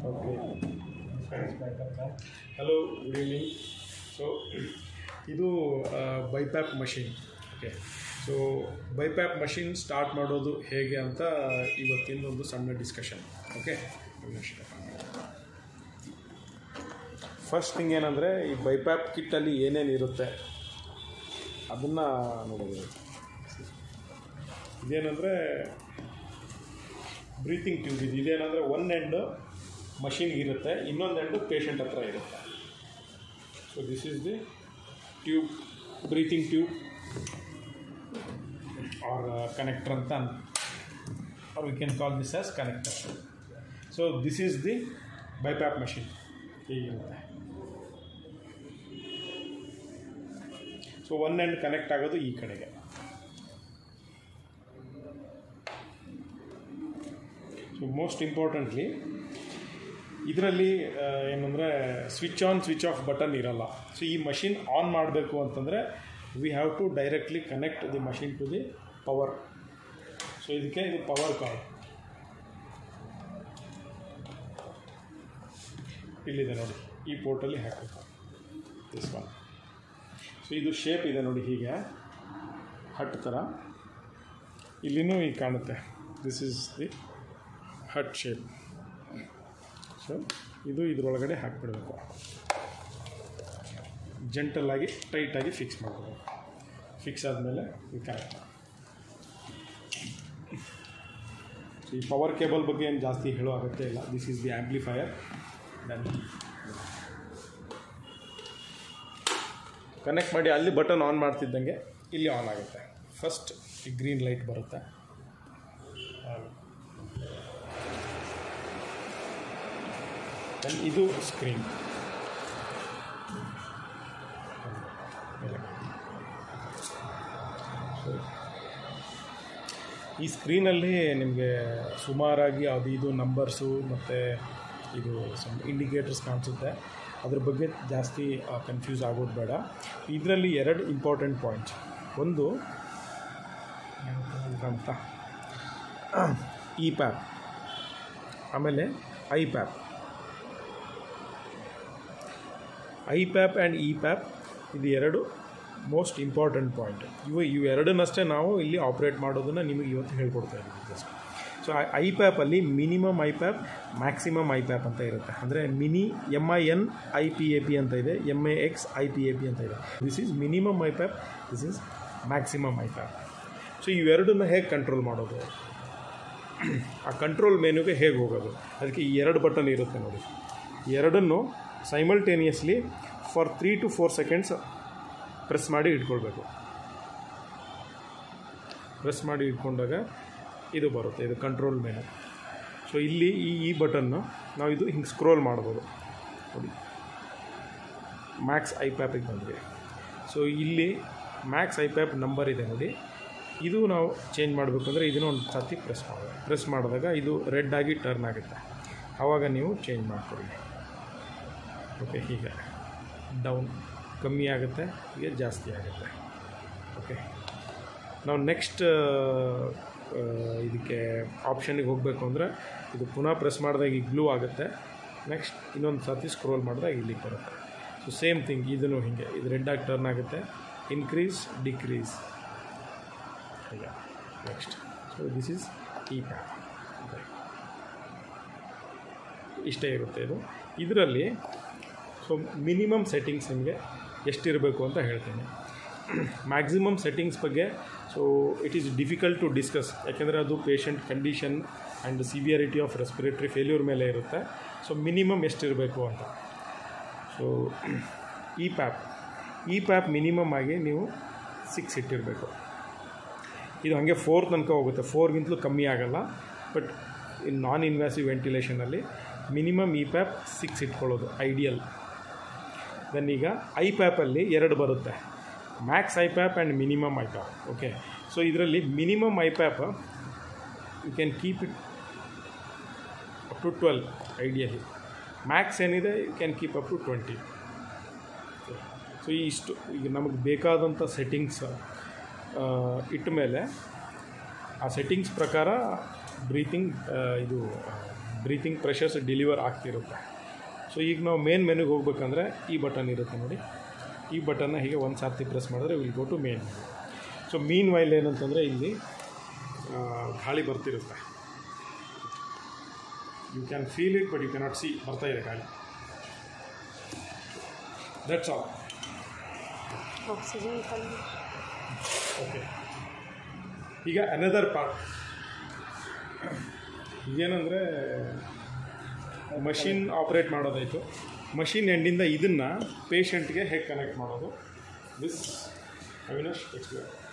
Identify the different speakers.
Speaker 1: okay hello good evening so ಇದು BiPAP machine okay so BiPAP machine start ಮಾಡೋದು ಹೇಗೆ ಅಂತ ಇವತ್ತಿನ ಒಂದು ಸಣ್ಣ ಡಿಸ್ಕಷನ್ ಓಕೆ ಫಸ್ಟ್ ಥಿಂಗ್ ಏನಂದರೆ ಈ ಬೈಪ್ಯಾಪ್ ಕಿಟ್ಟಲ್ಲಿ ಏನೇನು ಇರುತ್ತೆ ಅದನ್ನು ನೋಡೋದು ಇದೇನಂದರೆ ಬ್ರೀತಿಂಗ್ ಟ್ಯೂಬ್ ಇದು ಇದೇನಂದರೆ ಒನ್ ಎಂಡ್ ಮಷಿನ್ಗೆ ಇರುತ್ತೆ ಇನ್ನೊಂದು ಎಂಡು ಪೇಷಂಟ್ ಹತ್ರ ಇರುತ್ತೆ so this is the tube breathing tube or connector ಅಂತ or we can call this as connector so this is the BiPAP machine ಹೀಗಿರುತ್ತೆ ಸೊ ಒನ್ ಎಂಡ್ ಕನೆಕ್ಟ್ ಆಗೋದು ಈ ಕಡೆಗೆ ಸೊ ಮೋಸ್ಟ್ ಇಂಪಾರ್ಟೆಂಟ್ಲಿ ಇದರಲ್ಲಿ ಏನಂದರೆ switch on switch off button ಇರಲ್ಲ so ಈ machine on ಮಾಡಬೇಕು ಅಂತಂದರೆ we have to directly connect the machine to the power so ಇದಕ್ಕೆ ಇದು ಪವರ್ ಕಾರ್ಡ್ ಇಲ್ಲಿದೆ ನೋಡಿ ಈ ಪೋರ್ಟಲ್ಲಿ ಹಾಕಬೇಕು ದಿಸ್ ಒನ್ ಸೊ ಇದು ಶೇಪ್ ಇದೆ ನೋಡಿ ಹೀಗೆ ಹಟ್ ಥರ ಇಲ್ಲಿನೂ ಈಗ ಕಾಣುತ್ತೆ this is the hut shape so ಇದು ಇದರೊಳಗಡೆ ಹಾಕಿಬಿಡಬೇಕು ಜೆಂಟಲಾಗಿ ಟೈಟಾಗಿ ಫಿಕ್ಸ್ ಮಾಡಬೇಕು ಫಿಕ್ಸ್ ಆದಮೇಲೆ ಇದು ಕರೆಕ್ಟ್ ಈ ಪವರ್ ಕೇಬಲ್ ಬಗ್ಗೆ ಏನು ಜಾಸ್ತಿ ಹೇಳೋ ಅಗತ್ಯ ಇಲ್ಲ this is the amplifier done connect ಮಾಡಿ ಅಲ್ಲಿ ಬಟನ್ ಆನ್ ಮಾಡ್ತಿದ್ದಂಗೆ ಇಲ್ಲಿ ಆನ್ ಆಗುತ್ತೆ ಫಸ್ಟ್ ಈ ಗ್ರೀನ್ ಲೈಟ್ ಬರುತ್ತೆ ಇದು ಸ್ಕ್ರೀನ್ ಈ ಸ್ಕ್ರೀನಲ್ಲಿ ನಿಮಗೆ ಸುಮಾರಾಗಿ ಅದು ಇದು ನಂಬರ್ಸು ಮತ್ತು ಇದು ಸಮ್ ಇಂಡಿಕೇಟರ್ಸ್ ಕಾಣಿಸುತ್ತೆ ಅದ್ರ ಬಗ್ಗೆ ಜಾಸ್ತಿ ಕನ್ಫ್ಯೂಸ್ ಆಗೋದು ಬೇಡ ಇದರಲ್ಲಿ ಎರಡು ಇಂಪಾರ್ಟೆಂಟ್ ಪಾಯಿಂಟ್ಸ್ ಒಂದು ಅಂತ ಇ ಪ್ಯಾಪ್ ಆಮೇಲೆ IPAP IPAP and EPAP ಇದು ಎರಡು ಮೋಸ್ಟ್ ಇಂಪಾರ್ಟೆಂಟ್ ಪಾಯಿಂಟ್ ಇವು ಇವು ಎರಡನ್ನಷ್ಟೇ ನಾವು ಇಲ್ಲಿ ಆಪ್ರೇಟ್ ಮಾಡೋದನ್ನು ನಿಮಗೆ ಇವತ್ತು ಹೇಳ್ಕೊಡ್ತಾ ಇದ್ದೀವಿ ಜಸ್ಟ್ ಸೊ ಐ ಪ್ಯಾಪಲ್ಲಿ minimum IPAP maximum IPAP ಅಂತ ಇರುತ್ತೆ ಅಂದರೆ mini M I N I P A P ಅಂತ ಇದೆ M A X I P A P ಅಂತ ಇದೆ this is minimum IPAP this is maximum IPAP so ಇವೆರಡನ್ನ ಹೇಗೆ control ಮಾಡೋದು ಆ ಕಂಟ್ರೋಲ್ ಮೆನುಗೆ ಹೇಗೆ ಹೋಗೋದು ಅದಕ್ಕೆ ಈ ಎರಡು ಬಟನ್ ಇರುತ್ತೆ ನೋಡಿ ಎರಡನ್ನು simultaneously for three to four seconds press ಮಾಡಿ ಇಟ್ಕೊಳ್ಬೇಕು ಪ್ರೆಸ್ ಮಾಡಿ ಇಟ್ಕೊಂಡಾಗ ಇದು ಬರುತ್ತೆ ಇದು ಕಂಟ್ರೋಲ್ ಮೆನು ಸೊ ಇಲ್ಲಿ ಈ ಈ ಬಟನ್ನು ನಾವು ಇದು ಹಿಂಗೆ ಸ್ಕ್ರೋಲ್ ಮಾಡ್ಬೋದು ನೋಡಿ ಮ್ಯಾಕ್ಸ್ ಐ ಪ್ಯಾಪಿಗೆ ಬಂದ್ವಿ ಸೊ ಇಲ್ಲಿ ಮ್ಯಾಕ್ಸ್ ಐ ಪ್ಯಾಪ್ ನಂಬರ್ ಇದೆ ನೋಡಿ ಇದು ನಾವು ಚೇಂಜ್ ಮಾಡಬೇಕು ಅಂದರೆ ಇದನ್ನು ಒಂದು ಸರ್ತಿ ಪ್ರೆಸ್ ಮಾಡಬೇಕು ಪ್ರೆಸ್ ಮಾಡಿದಾಗ ಇದು ರೆಡ್ ಆಗಿ ಟರ್ನ್ ಆಗುತ್ತೆ ಆವಾಗ ನೀವು ಚೇಂಜ್ ಮಾಡ್ಕೊಳ್ಳಿ ಓಕೆ ಹೀಗೆ ಡೌನ್ ಕಮ್ಮಿ ಆಗುತ್ತೆ ಹೀಗೆ ಜಾಸ್ತಿ ಆಗುತ್ತೆ ಓಕೆ ನಾವು ನೆಕ್ಸ್ಟ್ ಇದಕ್ಕೆ ಆಪ್ಷನಿಗೆ ಹೋಗಬೇಕು ಅಂದರೆ ಇದು ಪುನಃ ಪ್ರೆಸ್ ಮಾಡಿದಾಗ ಈಗ ಗ್ಲೂ ಆಗುತ್ತೆ ನೆಕ್ಸ್ಟ್ ಇನ್ನೊಂದು ಸರ್ತಿ ಸ್ಕ್ರೋಲ್ ಮಾಡಿದಾಗ ಇಲ್ಲಿಗೆ ಬರುತ್ತೆ ಸೊ ಸೇಮ್ ಥಿಂಗ್ ಇದನ್ನು ಹೀಗೆ ಇದು ರೆಡ್ ಆಗಿ ಟರ್ನ್ ಆಗುತ್ತೆ ಇನ್ಕ್ರೀಸ್ ಡಿಕ್ರೀಸ್ ಹೀಗೆ next so this is EPAP ಇಷ್ಟೇ ಇರುತ್ತೆ ಇದು ಇದರಲ್ಲಿ ಸೊ ಮಿನಿಮಮ್ ಸೆಟ್ಟಿಂಗ್ಸ್ ನಿಮಗೆ ಎಷ್ಟಿರಬೇಕು ಅಂತ ಹೇಳ್ತೀನಿ ಮ್ಯಾಕ್ಸಿಮಮ್ ಸೆಟ್ಟಿಂಗ್ಸ್ ಬಗ್ಗೆ so it is difficult to discuss ಯಾಕೆಂದರೆ ಅದು patient condition and severity of respiratory failure ಮೇಲೆ ಇರುತ್ತೆ ಸೊ ಮಿನಿಮಮ್ ಎಷ್ಟಿರಬೇಕು ಅಂತ ಸೊ ಈ ಪ್ಯಾಪ್ ಈ ಪ್ಯಾಪ್ ಮಿನಿಮಮ್ ಆಗಿ ನೀವು ಸಿಕ್ಸ್ ಇಟ್ಟಿರಬೇಕು ಇದು ಹಾಗೆ ಫೋರ್ ತನಕ ಹೋಗುತ್ತೆ ಫೋರ್ಗಿಂತಲೂ ಕಮ್ಮಿ ಆಗೋಲ್ಲ ಬಟ್ ಇನ್ ನಾನ್ ಇನ್ವ್ಯಾಸಿವ್ ವೆಂಟಿಲೇಷನಲ್ಲಿ ಮಿನಿಮಮ್ ಇ ಪ್ಯಾಪ್ ಸಿಕ್ಸ್ ಇಟ್ಕೊಳ್ಳೋದು ಐಡಿಯಲ್ ದೆನ್ ಈಗ ಐ ಪ್ಯಾಪಲ್ಲಿ ಎರಡು ಬರುತ್ತೆ max IPAP and minimum IPAP okay so ಇದರಲ್ಲಿ minimum IPAP you can keep it up to twelve ideally max ಏನಿದೆ you can keep up to twenty so ಇಷ್ಟು ಈಗ ನಮಗೆ ಬೇಕಾದಂಥ ಸೆಟ್ಟಿಂಗ್ಸ್ ಇಟ್ಟ ಮೇಲೆ ಆ ಸೆಟ್ಟಿಂಗ್ಸ್ ಪ್ರಕಾರ ಬ್ರೀತಿಂಗ್ ಇದು ಬ್ರೀತಿಂಗ್ ಪ್ರೆಷರ್ಸ್ ಡೆಲಿವರ್ ಆಗ್ತಿರುತ್ತೆ ಸೊ ಈಗ ನಾವು ಮೇನ್ ಮೆನುಗೆ ಹೋಗ್ಬೇಕಂದ್ರೆ ಈ ಬಟನ್ ಇರುತ್ತೆ ನೋಡಿ ಈ ಬಟನ್ನ ಹೀಗೆ ಒಂದು ಸಾರ್ತಿ ಪ್ರೆಸ್ ಮಾಡಿದ್ರೆ will go to main so meanwhile ಏನಂತಂದರೆ ಇಲ್ಲಿ ಆ, ಗಾಳಿ ಬರ್ತಿರುತ್ತೆ you can feel it but you cannot see ಬರ್ತಾ ಇದೆ ಗಾಳಿ ದಟ್ಸ್ ಆಲ್
Speaker 2: ಆಕ್ಸಿಜನ್
Speaker 1: ಓಕೆ ಈಗ ಅನದರ್ ಪಾರ್ಟ್ ಏನಂದರೆ ಮಷಿನ್ ಆಪ್ರೇಟ್ ಮಾಡೋದಾಯಿತು ಮಷಿನ್ ಎಂಡಿಂದ ಇದನ್ನು ಪೇಷಂಟ್ಗೆ ಹೇಗೆ ಕನೆಕ್ಟ್ ಮಾಡೋದು ದಿಸ್ ಅವಿನಾಶ್ ಎಕ್ಸ್ಪ್ಲೇನ್